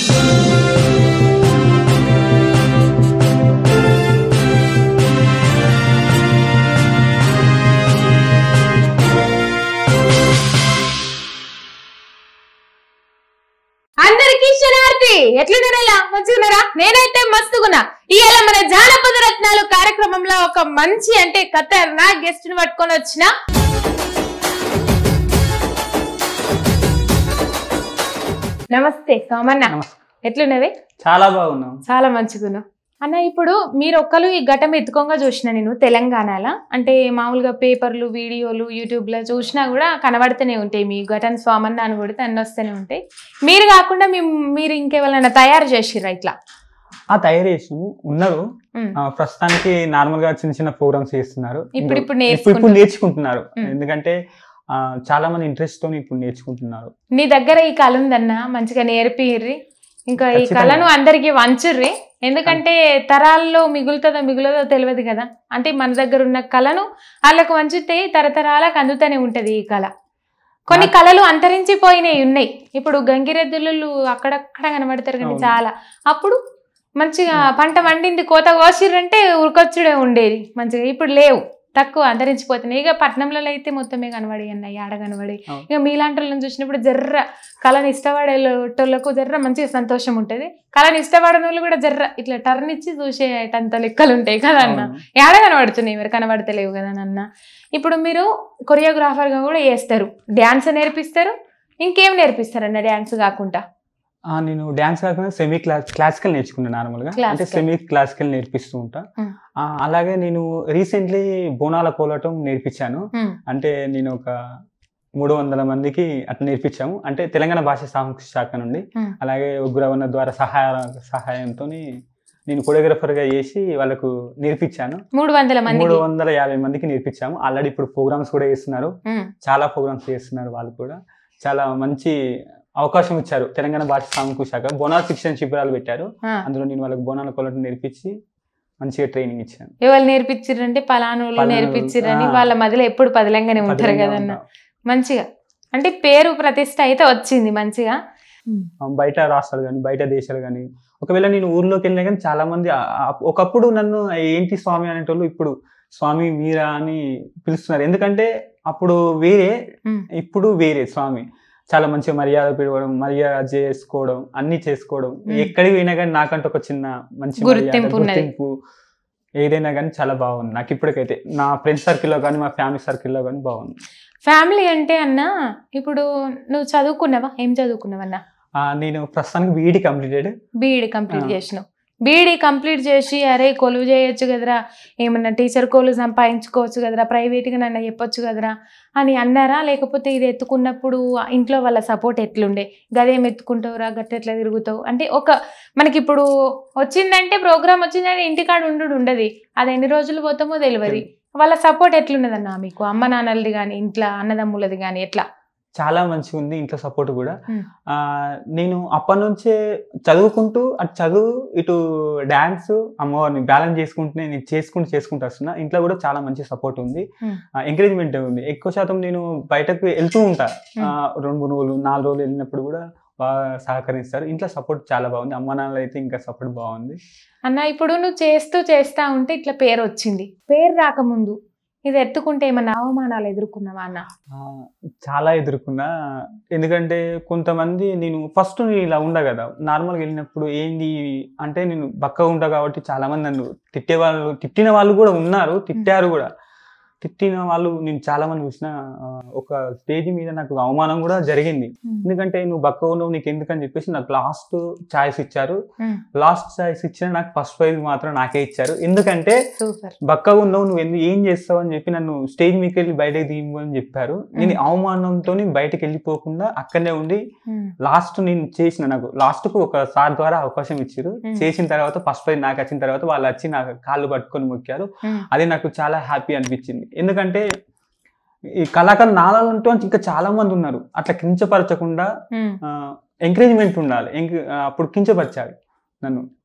అందరికీ శనార్థి ఎట్లున్నారా మంచిగున్నారా నేనైతే మస్తుగున్నా ఇవాళ మన జానపద రత్నాలు కార్యక్రమంలో ఒక మంచి అంటే ఖతర్నా గెస్ట్ ని పట్టుకొని వచ్చిన నమస్తే సోమన్న నమస్తే. ఎట్లున్నవి చాలా బాగున్నాం చాలా మంచిగున్నావు అన్న ఇప్పుడు మీరు ఒక్కరు ఈ ఘటం ఎత్తుకోగా చూసిన నేను తెలంగాణలో అంటే మామూలుగా పేపర్లు వీడియోలు యూట్యూబ్లో చూసినా కూడా కనబడుతూనే ఉంటాయి మీ ఘటన స్వామన్న అని కొడితే అన్ని వస్తూనే ఉంటాయి మీరు కాకుండా మీ మీరు ఇంకెవరైనా తయారు చేసిర్రా ఇట్లా ఆ తయారు చేసి ఉన్నారు ఉమ్. ఆ, ప్రస్తుతానికి నార్మల్ గా చిన్న చిన్న ప్రోగ్రామ్స్ చేస్తున్నారు ఇప్పుడు ఇప్పుడు ఇప్పుడు ఇప్పుడు నేర్చుకుంటున్నారు నేర్చుకుంటున్నారు ఉమ్. ఎందుకంటే ఆ, చాలా మంది ఇంట్రెస్ట్ తో ఇప్పుడు నేర్చుకుంటున్నారు నీ దగ్గర ఈ కళ ఉందన్న మంచిగా నేర్పిర్రి ఇంకా ఈ ఖచ్చితంగా. కళను అందరికి వంచుర్రి ఎందుకంటే తరాల్లో మిగులుతుందో మిగులదో తెలియదు కదా అంటే మన దగ్గర ఉన్న కళను వాళ్ళకు వంచితే తరతరాలకు అందుతూనే ఉంటది ఈ కళ కొన్ని నా- కళలు అంతరించిపోయినాయి ఉన్నాయి ఇప్పుడు గంగిరెద్దులు అక్కడక్కడ కనబడతారు కానీ అవును. చాలా అప్పుడు మంచిగా పంట వండింది కోత కోసిర్రంటే ఉరికొచ్చుడే ఉండేది మంచిగా ఇప్పుడు లేవు తక్కువ అంతరించిపోతున్నాయి ఇక పట్నంలో అయితే మొత్తమే కనబడి అన్నాయి ఆడ కనబడి అవును. ఇక మీలాంటి వాళ్ళని చూసినప్పుడు జర్ర కళని ఇష్టపడేటోళ్ళకు జర్ర మంచిగా సంతోషం ఉంటుంది కళని ఇష్టపడని వాళ్ళు కూడా జర్ర ఇట్లా టర్న్ ఇచ్చి చూసేటంత లెక్కలు ఉంటాయి కదా అన్న అవును. ఏడ కనబడుతున్నాయి మరి కనబడతలేవు కదా నాన్న ఇప్పుడు మీరు కొరియోగ్రాఫర్గా కూడా చేస్తారు డ్యాన్స్ నేర్పిస్తారు ఇంకేం నేర్పిస్తారు అన్న డ్యాన్స్ కాకుండా ఆ, నేను డాన్స్ కాకుండా సెమీ క్లాస్ క్లాసికల్ నేర్చుకున్నాను నార్మల్ గా అంటే Classical. సెమీ క్లాసికల్ నేర్పిస్తూ ఉంటా ఉమ్. ఆ, అలాగే నేను రీసెంట్లీ బోనాల కోలటం నేర్పించాను ఉమ్, అంటే నేను ఒక మూడు వందల మందికి అట్లా నేర్పించాము అంటే తెలంగాణ భాష సాంస్కృతిక శాఖ నుండి Hmm. అలాగే ఉగ్రవన్న ద్వారా సహాయ సహాయంతో నేను కొరియోగ్రఫర్ గా చేసి వాళ్ళకు నేర్పించాను మూడు వందల మంది మూడు వందల యాభై మందికి నేర్పించాము ఆల్రెడీ ఇప్పుడు ప్రోగ్రామ్స్ కూడా చేస్తున్నారు చాలా ప్రోగ్రామ్స్ చేస్తున్నారు వాళ్ళు కూడా చాలా మంచి అవకాశం ఇచ్చారు తెలంగాణ భాష సాంస్కృతిక శాఖ బోనాల శిక్షణ శిబిరాలు పెట్టారు అందులో నేను వాళ్ళకి బోనాల కొలటం నేర్పించి మంచిగా ట్రైనింగ్ ఇచ్చాను ఎవరు నేర్పించిర్రంటే పలానోళ్ళు పలానోళ్ళు, నేర్పించిర్రని ఆ. వాళ్ళ మధ్యలో ఎప్పుడు పదిలంగానే ఉంటారు పదిలంగా కదన్న ఉంటాం. మంచిగా అంటే పేరు ప్రతిష్ట అయితే వచ్చింది మంచిగా బయట రాష్ట్రాలు కానీ బయట దేశాలు కానీ ఒకవేళ నేను ఊర్లోకి వెళ్ళినా కానీ చాలా మంది ఆ- ఆ- ఒకప్పుడు నన్ను ఏంటి స్వామి అనేటోళ్ళు ఇప్పుడు స్వామి మీరా అని పిలుస్తున్నారు ఎందుకంటే అప్పుడు వేరే ఉమ్. ఇప్పుడు వేరే స్వామి చాలా మంచిగా మర్యాద పిలవడం మర్యాద చేసుకోవడం అన్ని చేసుకోవడం మ్. ఎక్కడికి పోయినా కానీ నాకంటే ఒక చిన్న మంచి మర్యాద, గుర్తింపు ఉన్నది. గుర్తింపు ఏదైనా కానీ చాలా బాగుంది నాకు ఇప్పటికైతే నా ఫ్రెండ్ సర్కిల్లో కానీ మా ఫ్యామిలీ సర్కిల్లో కానీ బాగుంది ఫ్యామిలీ అంటే అన్న ఇప్పుడు నువ్వు చదువుకున్నావా ఏం చదువుకున్నావన్నా ఆ, నేను ప్రస్తుతానికి బీఈడి కంప్లీటెడ్ బీఈడి కంప్లీట్ ఆ. చేసినావు బీఈడి కంప్లీట్ చేసి అరే కొలువు చేయొచ్చు కదరా ఏమన్నా టీచర్ కోలు సంపాదించుకోవచ్చు కదరా ప్రైవేట్గా నన్ను చెప్పొచ్చు కదరా అని అన్నారా లేకపోతే ఇది ఎత్తుకున్నప్పుడు ఇంట్లో వాళ్ళ సపోర్ట్ ఎట్లుండే గదేం ఎత్తుకుంటావురా గట్ట ఎట్లా తిరుగుతావు అంటే ఒక మనకి ఇప్పుడు వచ్చిందంటే ప్రోగ్రామ్ వచ్చిందంటే ఇంటికాడ ఉండు ఉండదు అది ఎన్ని రోజులు పోతామో తెలియదు వాళ్ళ సపోర్ట్ ఎట్లున్నదన్నా మీకు అమ్మ నాన్నలది కానీ ఇంట్లో అన్నదమ్ములది కానీ ఎట్లా చాలా మంచిగా ఉంది ఇంట్లో సపోర్ట్ కూడా Hmm. ఆ, నేను అప్పటి నుంచే చదువుకుంటూ అటు చదువు ఇటు డాన్స్ అమ్మవారిని బ్యాలెన్స్ చేసుకుంటూ నేను చేసుకుంటూ చేసుకుంటూ వస్తున్నా ఇంట్లో కూడా చాలా మంచి సపోర్ట్ ఉంది Hmm. ఎంకరేజ్మెంట్ ఉంది ఎక్కువ శాతం నేను బయటకు వెళ్తూ ఉంటా Hmm. ఆ, రెండు మూడు రోజులు నాలుగు రోజులు వెళ్ళినప్పుడు కూడా బాగా సహకరిస్తారు ఇంట్లో సపోర్ట్ చాలా బాగుంది అమ్మ నాన్నలు అయితే ఇంకా సపోర్ట్ బాగుంది అన్న ఇప్పుడు నువ్వు చేస్తూ చేస్తా ఉంటే ఇట్లా పేరు వచ్చింది పేరు రాకముందు ఇది ఎత్తుకుంటే ఏమన్నా అవమానాలు ఎదుర్కొన్నావా అన్న ఆ, చాలా ఎదుర్కొన్నా ఎందుకంటే కొంతమంది నేను ఫస్ట్ నేను ఇలా ఉండా కదా నార్మల్గా వెళ్ళినప్పుడు ఏంది అంటే నేను బక్కగా ఉంటా కాబట్టి చాలా మంది నన్ను తిట్టే వాళ్ళు తిట్టిన వాళ్ళు కూడా ఉన్నారు తిట్టారు కూడా తిట్టిన వాళ్ళు నేను చాలా మంది చూసిన ఆ, ఒక స్టేజ్ మీద నాకు అవమానం కూడా జరిగింది ఎందుకంటే నువ్వు బక్కగా ఉన్నావు నీకు ఎందుకని చెప్పేసి నాకు లాస్ట్ ఛాయిస్ ఇచ్చారు ఉమ్, లాస్ట్ ఛాయిస్ ఇచ్చిన నాకు ఫస్ట్ ప్రైజ్ మాత్రం నాకే ఇచ్చారు ఎందుకంటే సూపర్ బక్కగా ఉన్నావు నువ్వు ఎందు ఏం చేస్తావు అని చెప్పి నన్ను స్టేజ్ మీదకి వెళ్ళి బయటకు తీయము అని చెప్పారు నేను అవమానంతో బయటకు వెళ్ళిపోకుండా అక్కడనే ఉండి ఉమ్, లాస్ట్ నేను చేసిన నాకు లాస్ట్ కు ఒక సార్ ద్వారా అవకాశం ఇచ్చారు Hmm. చేసిన తర్వాత ఫస్ట్ ప్రైజ్ నాకు వచ్చిన తర్వాత వాళ్ళు వచ్చి నాకు కాళ్ళు పట్టుకొని మొక్కారు ఉమ్, అది నాకు చాలా హ్యాపీ అనిపించింది ఎందుకంటే ఈ కళాకారులు నాలంటూ ఇంకా చాలా మంది ఉన్నారు అట్లా కించపరచకుండా ఉమ్, ఎంకరేజ్మెంట్ ఉండాలి ఎంక- ఆ, అప్పుడు కించపరిచాలి నన్ను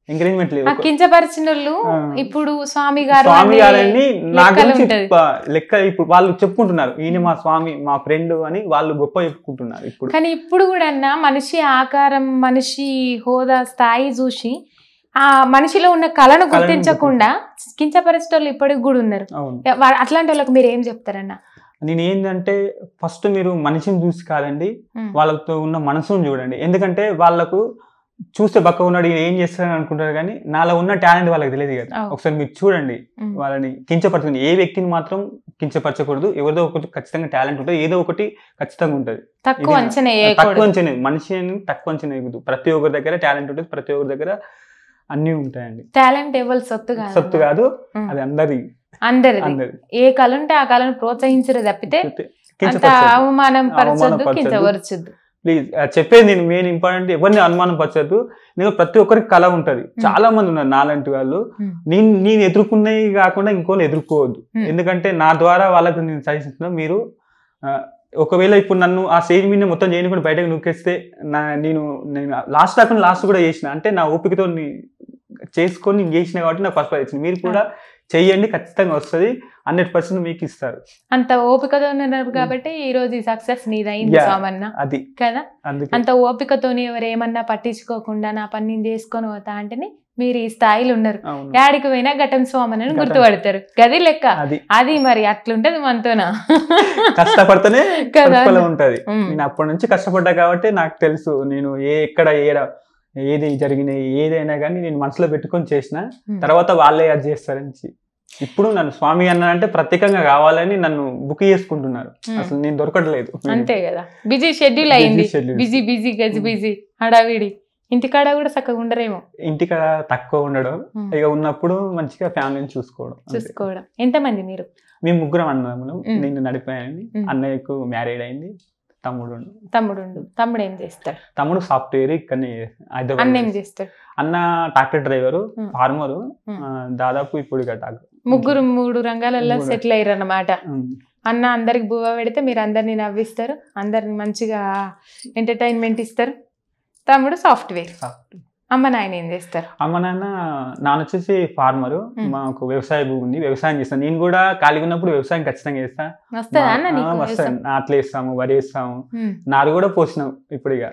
ఎంకరేజ్మెంట్ లేదు ఆ కించపరిచిన వాళ్ళు ఆ. ఇప్పుడు స్వామి గారు స్వామి అనే గారని నా లెక్కలు గురించి ఉంటది. ప- లెక్క ఇప్పుడు వాళ్ళు చెప్పుకుంటున్నారు ఈయన మా స్వామి మా ఫ్రెండ్ అని వాళ్ళు గొప్ప చెప్పుకుంటున్నారు ఇప్పుడు కానీ ఇప్పుడు కూడా అన్న మనిషి ఆకారం మనిషి హోదా స్థాయి చూసి ఆ మనిషిలో ఉన్న కళను కళను గుర్తించకుండా కించపరిచేటోళ్ళు ఇప్పటికి కూడా ఉన్నారు అవును వా- అట్లాంటి వాళ్ళకి మీరు ఏం చెప్తారన్న నేను ఏంటంటే ఫస్ట్ మీరు మనిషిని చూసి కాదండి ఉమ్. వాళ్ళతో ఉన్న మనసును చూడండి ఎందుకంటే వాళ్ళకు చూస్తే బక్క ఉన్నాడు ఈయన ఏం చేస్తాడని అనుకుంటారు కానీ నాలో ఉన్న టాలెంట్ వాళ్ళకి తెలియదు కదా అవును. ఒకసారి మీరు చూడండి ఉమ్. వాళ్ళని కించపరచండి ఏ వ్యక్తిని మాత్రం కించపరచకూడదు ఎవరిదో ఒకటి ఖచ్చితంగా టాలెంట్ ఉంటుంది ఏదో ఒకటి ఖచ్చితంగా ఉంటుంది తక్కువ ఇది అంచనా తక్కువ వేయకూడదు అంచనా మనిషిని తక్కువ అంచనా వేయకూడదు ప్రతి ఒక్కరి దగ్గర టాలెంట్ ఉంటుంది ప్రతి ఒక్కరి దగ్గర అన్నీ ఉంటాయండి టాలెంట్ ఎవరి సొత్తు కాదు సత్తు కాదు ఉమ్. అది అందరి అందరిది అందరి ఏ కళ ఉంటే ఆ కళను ప్రోత్సహించరు తప్పితే అంత కించపరచొద్దు. అవమానం పరచొద్దు అవమానపరచొద్దు. కించపరచొద్దు ప్లీజ్ చెప్పేది నేను మెయిన్ ఇంపార్టెంట్ ఎవరిని అనుమానం పరచద్దు నేను ప్రతి ఒక్కరికి కళ ఉంటది చాలా మంది ఉన్నారు నాలాంటి వాళ్ళు Hmm. నేను నేను ఎదుర్కొన్నవి కాకుండా ఇంకోళ్ళు ఎదుర్కోవద్దు Hmm. ఎందుకంటే నా ద్వారా వాళ్ళకు నేను సజెషన్ మీరు ఆ, ఒకవేళ ఇప్పుడు నన్ను ఆ స్టేజ్ మీద మొత్తం చేయకుండా బయటకు నూకేస్తే నా నేను నేను లాస్ట్ కాకుండా లాస్ట్ కూడా చేసిన అంటే నా ఓపికతో ని- చేసుకొని నేను చేసిన కాబట్టి నాకు ఫస్ట్ వచ్చింది మీరు కూడా చెయ్యండి ఖచ్చితంగా వస్తుంది హండ్రెడ్ పర్సెంట్ మీకు ఇస్తారు అంత ఓపికతో ఉన్నారు కాబట్టి ఈ రోజు ఈ సక్సెస్ నీదైంది Yeah. సోమన్న అది కదా అందుకే అంత ఓపికతోని ఎవరు ఏమన్నా పట్టించుకోకుండా నా పని నేను చేసుకొని పోతా అంటేనే మీరు ఈ స్థాయిలో ఉన్నారు అవును యాడికి పోయినా ఘటం సోమన్ అని ఘటం. గుర్తుపడతారు గది లెక్క అది అది మరి అట్లుంటది మనతోనా కష్టపడితేనే కదా. ప్రతిఫలం ఉంటది ఉమ్. నేను అప్పటి నుంచి కష్టపడ్డా కాబట్టి నాకు తెలుసు నేను ఏ ఎక్కడ ఏడ ఏది జరిగిన ఏదైనా కానీ నేను మనసులో పెట్టుకొని చేసిన ఉమ్. తర్వాత వాళ్ళే అది చేస్తారని చె- ఇప్పుడు నన్ను స్వామి అన్న అంటే ప్రత్యేకంగా కావాలని నన్ను బుక్ చేసుకుంటున్నారు ఉమ్. అసలు నేను దొరకట్లేదు అంతే కదా బిజీ షెడ్యూల్ అయింది Busy schedule. బిజీ బిజీ గజి ఉమ్. బిజీ హడావిడి ఇంటికాడ కూడా చక్కగా ఉండరేమో ఇంటికాడ తక్కువ ఉండడం ఉమ్. ఇక ఉన్నప్పుడు మంచిగా ఫ్యామిలీని చూసుకోవడం అంతే. చూసుకోవడం ఎంతమంది మీరు మేము ముగ్గురం అన్నదమ్ములం ఉమ్. నేను నడిపాయని ఉమ్. అన్నయ్యకు మ్యారీడ్ అయింది తమ్ముడు ఉండు. తమ్ముడు ఉండు. తమ్ముడు ఏం చేస్తాడు తమ్ముడు సాఫ్ట్వేర్ ఇక్కడనే హైదరాబాద్ అన్న ఏం చేస్తాడు అన్న ట్రాక్టర్ డ్రైవరు ఉమ్. ఫార్మరు ఉమ్. దాదాపు ఇప్పుడు ఇక ట్రాక్టర్ ముగ్గురు మూడు రంగాలలో మూడు. సెటిల్ అయ్యారు అన్నమాట ఉమ్. అన్న అందరికి బువ్వ పెడితే మీరు అందరిని నవ్విస్తారు అందరిని మంచిగా ఎంటర్టైన్మెంట్ ఇస్తారు తమ్ముడు సాఫ్ట్వేర్ సాఫ్ట్వేర్. అమ్మ నాయన ఏం చేస్తారు అమ్మ నాన్న నాన్న వచ్చేసి ఫార్మరు ఉమ్. మాకు వ్యవసాయ భూమి ఉంది వ్యవసాయం చేస్తాను నేను కూడా ఖాళీగా ఉన్నప్పుడు వ్యవసాయం ఖచ్చితంగా చేస్తా వస్తుందా మా- అన్న ఆ, నీకు వస్తాయి వ్యవసాయం? నాట్లు వేస్తాము వరి వేస్తాము ఉమ్. నారు కూడా పోసినాం ఇప్పుడు ఇక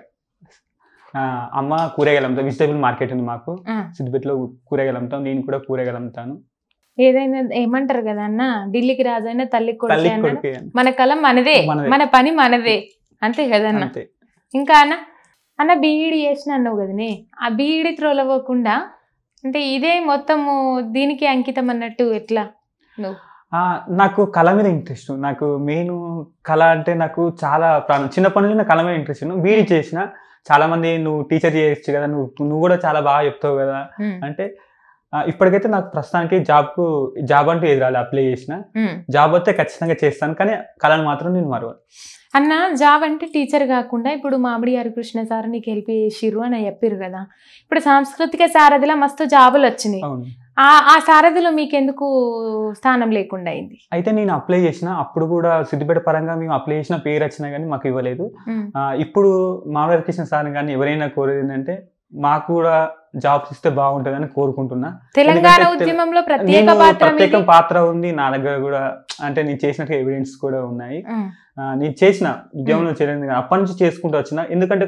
ఆ, అమ్మ కూరగాయలు అమ్ముతాం వెజిటేబుల్ మార్కెట్ ఉంది మాకు ఆ. సిద్దిపేటలో కూరగాయలు అమ్ముతాం నేను కూడా కూరగాయలు అమ్ముతాను ఏదైనా ఏమంటారు కదా అన్న ఢిల్లీకి రాజైనా తల్లికి కొడుకే తల్లి అన్నాడు కొడుకే మన కళ మనదే మనదే. మన పని మనదే అంతే కదన్న అంతే ఇంకా అన్న అన్న బీఈడి చేసిన అన్నావు కదనే ఆ బీఈడి త్రోలవ్వకుండా అంటే ఇదే మొత్తము దీనికి అంకితం అన్నట్టు ఎట్లా నువ్వు ఆ, నాకు కళ మీద ఇంట్రెస్ట్ నాకు మెయిన్ కళ అంటే నాకు చాలా ప్రాణం చిన్నప్పటి నుంచి నాకు కళ మీద ఇంట్రెస్ట్ బీడీ చేసిన చాలా మంది నువ్వు టీచర్ చేయొచ్చు కదా నువ్వు నువ్వు కూడా చాలా బాగా చెప్తావు కదా ఉమ్, అంటే ఆ, ఇప్పటికైతే నాకు ప్రస్తుతానికి జాబ్కు జాబ్ అంటూ ఎదురాలి అప్లై చేసిన ఉమ్. జాబ్ అయితే ఖచ్చితంగా చేస్తాను కానీ కళను మాత్రం నేను మరవను అన్న జాబ్ అంటే టీచర్ కాకుండా ఇప్పుడు మామిడి హరికృష్ణ సార్ నీకు హెల్ప్ చేసిర్రు అని చెప్పారు కదా ఇప్పుడు సాంస్కృతిక సారథిలో మస్తు జాబులు వచ్చినాయి అవును ఆ ఆ సారథిలో మీకెందుకు స్థానం లేకుండా అయింది అయితే నేను అప్లై చేసిన అప్పుడు కూడా సిద్దిపేట పరంగా మేము అప్లై చేసిన పేరు వచ్చినా కానీ మాకు ఇవ్వలేదు ఉమ్, ఆ, ఇప్పుడు మామూలు కృష్ణ సార్ కానీ ఎవరైనా కోరేది ఏంటంటే మాకు కూడా జాబ్స్ ఇస్తే బాగుంటుందని కోరుకుంటున్నా తెలంగాణ ఎందుకంటే తెల- ఉద్యమంలో ప్రత్యేక నేను పాత్ర ప్రత్యేక మీది. పాత్ర ఉంది నా దగ్గర కూడా అంటే నేను చేసినట్టు ఎవిడెన్స్ కూడా ఉన్నాయి ఉమ్, ఆ, నేను చేసిన ఉద్యమంలో చేయలేదు కానీ అప్పటి నుంచి చేసుకుంటూ వచ్చిన ఎందుకంటే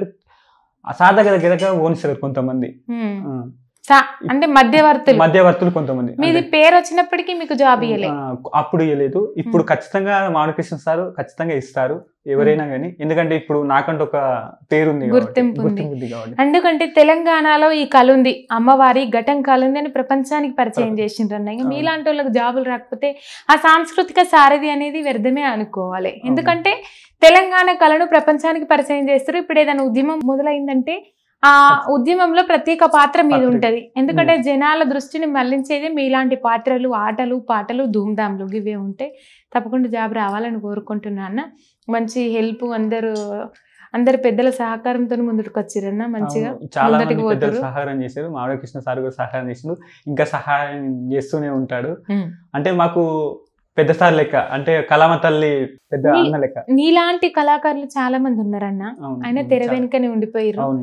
ఆ సార్ దగ్గర దగ్గర ఓనిస్తారు కొంతమంది ఉమ్. ఆ, సా- అంటే మధ్యవర్తులు మధ్యవర్తులు కొంతమంది మీది అంటే, పేరు వచ్చినప్పటికీ మీకు జాబ్ ఇవ్వలే ఆ, అప్పుడు ఇవ్వలేదు ఇప్పుడు ఉమ్. ఖచ్చితంగా మామకృష్ణ సార్ ఖచ్చితంగా ఇస్తారు ఎవరైనా కానీ ఎందుకంటే ఇప్పుడు నాకంటూ ఒక పేరు ఉంది కాబట్టి, గుర్తింపు ఉంది. గుర్తింపు ఉంది కాబట్టి ఎందుకంటే తెలంగాణలో ఈ కళ ఉంది అమ్మవారి ఘటం కళ ఉంది అని ప్రపంచానికి పరిచయం అవును. చేసిండ్రు అన్న అవును. మీలాంటి వాళ్ళకి జాబులు రాకపోతే ఆ సాంస్కృతిక సారథి అనేది వ్యర్థమే అనుకోవాలి ఎందుకంటే తెలంగాణ కళను ప్రపంచానికి పరిచయం చేస్తారు ఇప్పుడు ఏదైనా ఉద్యమం మొదలైందంటే ఆ ఉద్యమంలో ప్రత్యేక పాత్ర మీద పాత్ర. ఉంటది ఎందుకంటే జనాల దృష్టిని మళ్లించేది మీలాంటి పాత్రలు ఆటలు పాటలు ధూమ్ధామ్లు ఇవే ఉంటాయి తప్పకుండా జాబ్ రావాలని కోరుకుంటున్నా అన్న మంచి హెల్ప్ అందరూ అందరు పెద్దల సహకారంతో ముందుకు వచ్చిరన్న మంచిగా అవును, చాలా మంది ముందటికి పెద్దలు పోతుర్రు. సహాయం చేశారు మాధవ కృష్ణ సార్ కూడా సహాయం చేసిండు ఇంకా సహాయం చేస్తూనే ఉంటాడు అంటే మాకు పెద్ద సార్ లెక్క అంటే కళామ తల్లి పెద్ద మీ- అన్న లెక్క నీలాంటి కళాకారులు చాలా మంది ఉన్నారన్న అవును, ఆయన అవును, తెర చాలా- వెనుకనే ఉండిపోయారు అవును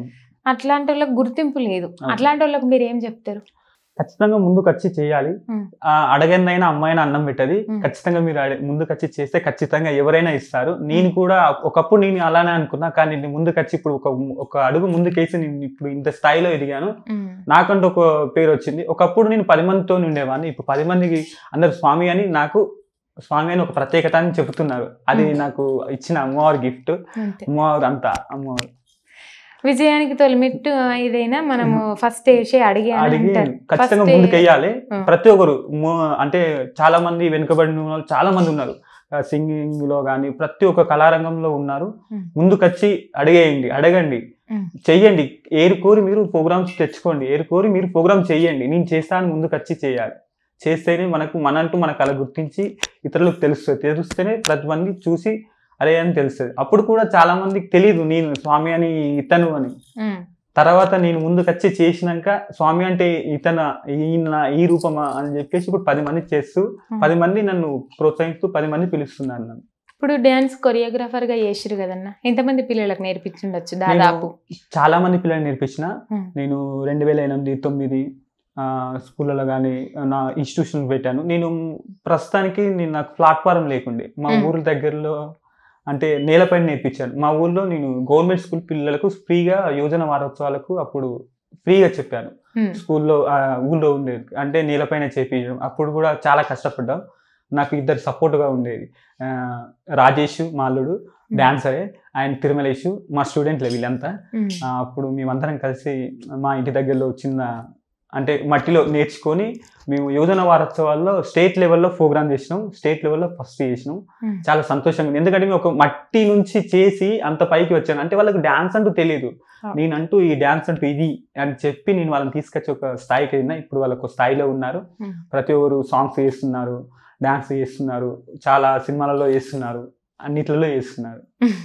అట్లాంటి వాళ్ళకి గుర్తింపు లేదు అవును. అట్లాంటి వాళ్ళకి మీరు ఏం చెప్తారు ఖచ్చితంగా ముందుకు వచ్చి చేయాలి ఉమ్. ఆ, అడగందైనా అమ్మాయినా అన్నం పెట్టది ఉమ్. ఖచ్చితంగా మీరు అడి- ముందుకు వచ్చి చేస్తే ఖచ్చితంగా ఎవరైనా ఇస్తారు నేను కూడా ఒకప్పుడు నేను అలానే అనుకున్నా కానీ నేను ముందుకు వచ్చి ఇప్పుడు ఒక ఒక అడుగు ముందుకేసి నేను ఇప్పుడు ఇంత స్థాయిలో ఎదిగాను ఉమ్. నాకంటూ ఒక పేరు వచ్చింది ఒకప్పుడు నేను పది మందితో ఉండేవాడిని ఇప్పుడు పది మందికి అందరు స్వామి అని నాకు స్వామి అని ఒక ప్రత్యేకత అని చెబుతున్నారు అది ఉమ్. నాకు ఇచ్చిన అమ్మవారి గిఫ్ట్ అంతే అమ్మవారు అంతా అమ్మవారు విజయానికి తొలిమెట్టు ఇదైనా మనము ఫస్ట్ వేసి అడిగి అని అడిగి అంటారు ఖచ్చితంగా First ముందుకు వెయ్యాలి ఉమ్. ప్రతి ఒక్కరు మో- అంటే చాలా మంది వెనుకబడిన వాళ్ళు చాలా మంది ఉన్నారు సింగింగ్ లో కానీ ప్రతి ఒక్క కళారంగంలో ఉన్నారు ఉమ్. ముందుకొచ్చి అడిగేయండి అడగండి ఉమ్. చెయ్యండి ఏరు కోరి మీరు ప్రోగ్రామ్స్ తెచ్చుకోండి ఏరు కోరి మీరు ప్రోగ్రామ్ చెయ్యండి నేను చేస్తాను ముందుకు వచ్చి చేయాలి చేస్తేనే మనకు మనంటూ మన కళ గుర్తించి ఇతరులకు తెలుస్తుంది తెలుస్తేనే ప్రతి మంది చూసి అరే అని తెలుస్తుంది అప్పుడు కూడా చాలా మందికి తెలియదు నేను స్వామి అని ఇతను అని ఉమ్. తర్వాత నేను ముందుకు వచ్చి చేసినాక స్వామి అంటే ఇతన ఈయన ఈ రూపమా అని చెప్పేసి ఇప్పుడు పది మంది చేస్తూ ఉమ్. పది మంది నన్ను ప్రోత్సహిస్తూ పది మంది పిలుస్తున్నారు నన్ను ఇప్పుడు డాన్స్ కొరియోగ్రాఫర్ గా చేసిరు కదన్న ఎంతమంది పిల్లలకు నేర్పించుండొచ్చు దాదాపు చాలా మంది పిల్లలు నేర్పించిన ఉమ్. నేను రెండు వేల ఎనిమిది తొమ్మిది ఆ, స్కూళ్ళలో కానీ నా ఇన్స్టిట్యూషన్ పెట్టాను నేను ప్రస్తుతానికి నేను నాకు ప్లాట్ఫారం లేకుండే మా మ్మ్. ఊరి దగ్గరలో అంటే నేలపైన నేర్పించాను మా ఊర్లో నేను గవర్నమెంట్ స్కూల్ పిల్లలకు ఫ్రీగా యోజన వారోత్సవాలకు అప్పుడు ఫ్రీగా చెప్పాను ఉమ్. స్కూల్లో ఆ, ఊళ్ళో ఉండేది అంటే నేలపైన చేపించడం అప్పుడు కూడా చాలా కష్టపడ్డాం నాకు ఇద్దరు సపోర్ట్గా ఉండేది ఆ, రాజేష్ మాల్లుడు డాన్సరే ఆయన తిరుమలేషు మా స్టూడెంట్లే వీళ్ళంతా ఉమ్. ఆ, అప్పుడు మేమందరం కలిసి మా ఇంటి దగ్గరలో చిన్న అంటే మట్టిలో నేర్చుకొని మేము యువజన వారోత్సవాల్లో స్టేట్ లెవెల్లో ప్రోగ్రామ్ చేసినాం స్టేట్ లెవెల్లో ఫస్ట్ చేసినాం ఉమ్. చాలా సంతోషంగా ఉంది ఎందుకంటే మేము ఒక మట్టి నుంచి చేసి అంత పైకి వచ్చాను అంటే వాళ్ళకి డాన్స్ అంటూ తెలియదు ఆ. నేనంటూ ఈ డాన్స్ అంటూ ఇది అని చెప్పి నేను వాళ్ళని తీసుకొచ్చి ఒక స్థాయికి వెళ్ళినా ఇప్పుడు వాళ్ళకు ఒక స్థాయిలో ఉన్నారు ఉమ్. ప్రతి ఒక్కరు సాంగ్స్ చేస్తున్నారు డాన్స్ చేస్తున్నారు చాలా సినిమాలలో చేస్తున్నారు అన్నిట్లలో చేస్తున్నారు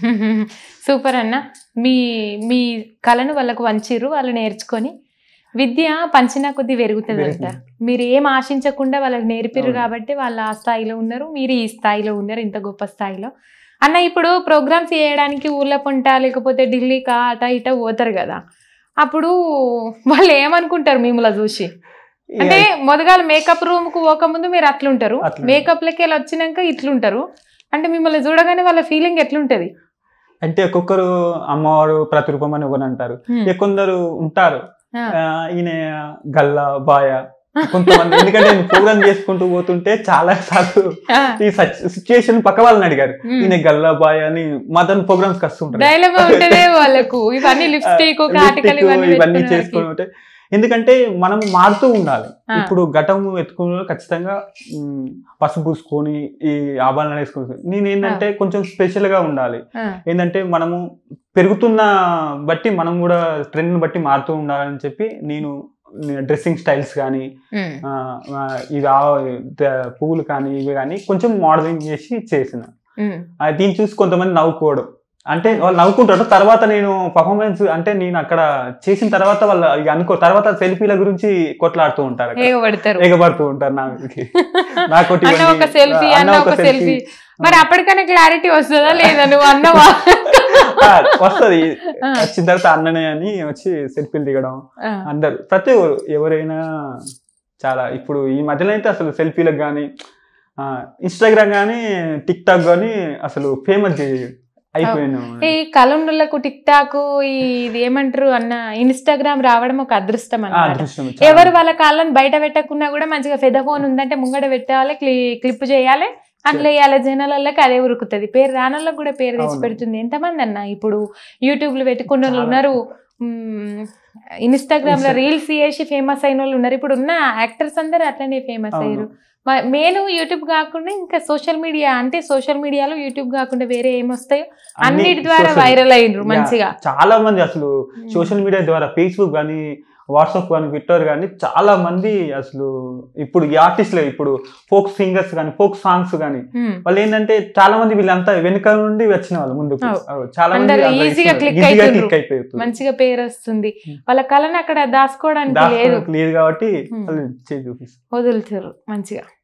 సూపర్ అన్న మీ మీ కళను వాళ్ళకు వంచిర్రు వాళ్ళు నేర్చుకొని విద్య పంచిన కొద్దీ పెరుగుతుంది అంట పెరుగుతుంది. మీరు ఏం ఆశించకుండా వాళ్ళకి నేర్పిర్రు అవును. కాబట్టి వాళ్ళు ఆ స్థాయిలో ఉన్నారు మీరు ఈ స్థాయిలో ఉన్నారు ఇంత గొప్ప స్థాయిలో అన్న ఇప్పుడు ప్రోగ్రామ్స్ చేయడానికి ఊళ్ళ పొంట లేకపోతే ఢిల్లీకా అట ఇట పోతారు కదా అప్పుడు వాళ్ళు ఏమనుకుంటారు మిమ్మల్ని చూసి అంటే మొదగాలు మేకప్ రూమ్ కు పోకముందు మీరు అట్లుంటారు అట్లా. మేకప్ లకి వెళ్ళి వచ్చినాక ఇట్లుంటారు అంటే మిమ్మల్ని చూడగానే వాళ్ళ ఫీలింగ్ ఎట్లుంటది అంటే ఒక్కొక్కరు అమ్మవారు ప్రతిరూపం అని ఒకరు అంటారు ఇక కొందరు ఉంటారు ఆ. ఆ, ఈయన గల్లా బాయ కొంతమంది ఎందుకంటే నేను ప్రోగ్రామ్ చేసుకుంటూ పోతుంటే చాలా సార్లు ఆ, ఈ సిచ్యుయేషన్ పక్క వాళ్ళని అడిగారు ఉమ్. ఈయన గల్లా బాయ్ అని మదన్ ప్రోగ్రామ్స్ వస్తుంటారు డైలమా ఉంటదే వాళ్ళకు ఇవన్నీ లిప్స్టిక్ కాటికలు లిప్టిక్ ఇవన్నీ ఇవన్నీ పెట్టుకునే చేసుకుని ఉంటే ఎందుకంటే మనం మారుతూ ఉండాలి ఆ. ఇప్పుడు ఘటం ఎత్తుకున్న ఖచ్చితంగా ఉమ్, పసుపు పూసుకొని ఈ ఆభరణాలు వేసుకొని నేను ఏంటంటే కొంచెం స్పెషల్ గా ఉండాలి ఆ, ఏంటంటే మనము పెరుగుతున్న బట్టి మనం కూడా ట్రెండ్ బట్టి మారుతూ ఉండాలని చెప్పి నేను డ్రెస్సింగ్ స్టైల్స్ కానీ ఉమ్, ఆ, ఆ, ఇవి ఆ- ద- పువ్వులు కానీ ఇవి కానీ కొంచెం మోడలింగ్ చేసి చేసిన ఉమ్, ఆ, దీన్ని చూసి కొంతమంది నవ్వుకోవడం అంటే వాళ్ళు నవ్వుకుంటారు తర్వాత నేను పర్ఫార్మెన్స్ అంటే నేను అక్కడ చేసిన తర్వాత వాళ్ళు ఇక అనుకో తర్వాత సెల్ఫీల గురించి కొట్లాడుతూ ఉంటారు అక్కడ. ఎగబడతారు ఎగబడుతూ ఉంటారు నాకు నాకోటి అన్న ఇవన్నీ- ఒక సెల్ఫీ అన్న అన్న ఒక selfie. సెల్ఫీ మరి అప్పటికైనా క్లారిటీ వస్తుందా లేదా నువ్వు అన్నవా ఆ, వస్తది ఆ. వచ్చిన తర్వాత అన్ననే అని వచ్చి సెల్ఫీలు దిగడం ఆ, అందరు ప్రతి ఒక్కరు ఎవరైనా చాలా ఇప్పుడు ఈ మధ్యలో అయితే అసలు సెల్ఫీలకు కానీ ఇన్స్టాగ్రామ్ కానీ టిక్ టాక్ కానీ అసలు ఫేమస్ అయిపోయినాం ఈ కలండులకు టిక్ టాక్ ఈ ఇది ఏమంటారు అన్న ఇన్స్టాగ్రామ్ రావడం ఒక అదృష్టం ఆ, అన్నమాట అదృష్టం చాలా. ఎవరు వాళ్ళ కాళ్ళని బయట పెట్టకున్నా కూడా మంచిగా పెద్ద ఫోన్ ఉందంటే ముంగడ పెట్టాలి క్లి క్లిప్ చేయాలి అట్లా వేయాలి జనాలకి అదే ఉరుకుతుంది పేరు రానోళ్ళకి కూడా పేరు తెచ్చి అవును. పెడుతుంది ఎంతమంది అన్న ఇప్పుడు యూట్యూబ్ లో పెట్టుకున్న వాళ్ళు చాలా. ఉన్నారు ఇన్స్టాగ్రామ్ లో Insta- రీల్స్ చేసి ఫేమస్ అయిన వాళ్ళు ఉన్నారు ఇప్పుడు ఉన్న యాక్టర్స్ అందరూ అట్లనే ఫేమస్ అవును. అయ్యారు మెయిన్ యూట్యూబ్ కాకుండా ఇంకా సోషల్ మీడియా అంటే సోషల్ మీడియాలో యూట్యూబ్ కాకుండా వేరే ఏమొస్తాయో అన్ని అన్నిటి ద్వారా social- వైరల్ అయ్యిండ్రు యా, మంచిగా చాలా మంది అసలు సోషల్ మీడియా ద్వారా ఫేస్బుక్ కానీ వాట్సాప్ కానీ ట్విట్టర్ కానీ చాలా మంది అసలు ఇప్పుడు ఈ ఆర్టిస్టులు ఇప్పుడు ఫోక్ సింగర్స్ కానీ ఫోక్ సాంగ్స్ కానీ ఉమ్. వాళ్ళు ఏంటంటే చాలా మంది వీళ్ళంతా వెనుక నుండి వచ్చిన వాళ్ళు ముందుకు అవు. అవు, చాలా మంది అందరూ అట్లా easy గా ఇస్తున్నారు. click Easy గా అయితుండ్రు. click అయిపోతుంది మంచిగా పేరు వస్తుంది ఉమ్. వాళ్ళ కళను అక్కడ దాచుకోవడానికి లేదు దాచుకోవడానికి లేదు కాబట్టి ఉమ్. వాళ్ళు చేసి చూపిస్తారు వదులుతారు మంచిగా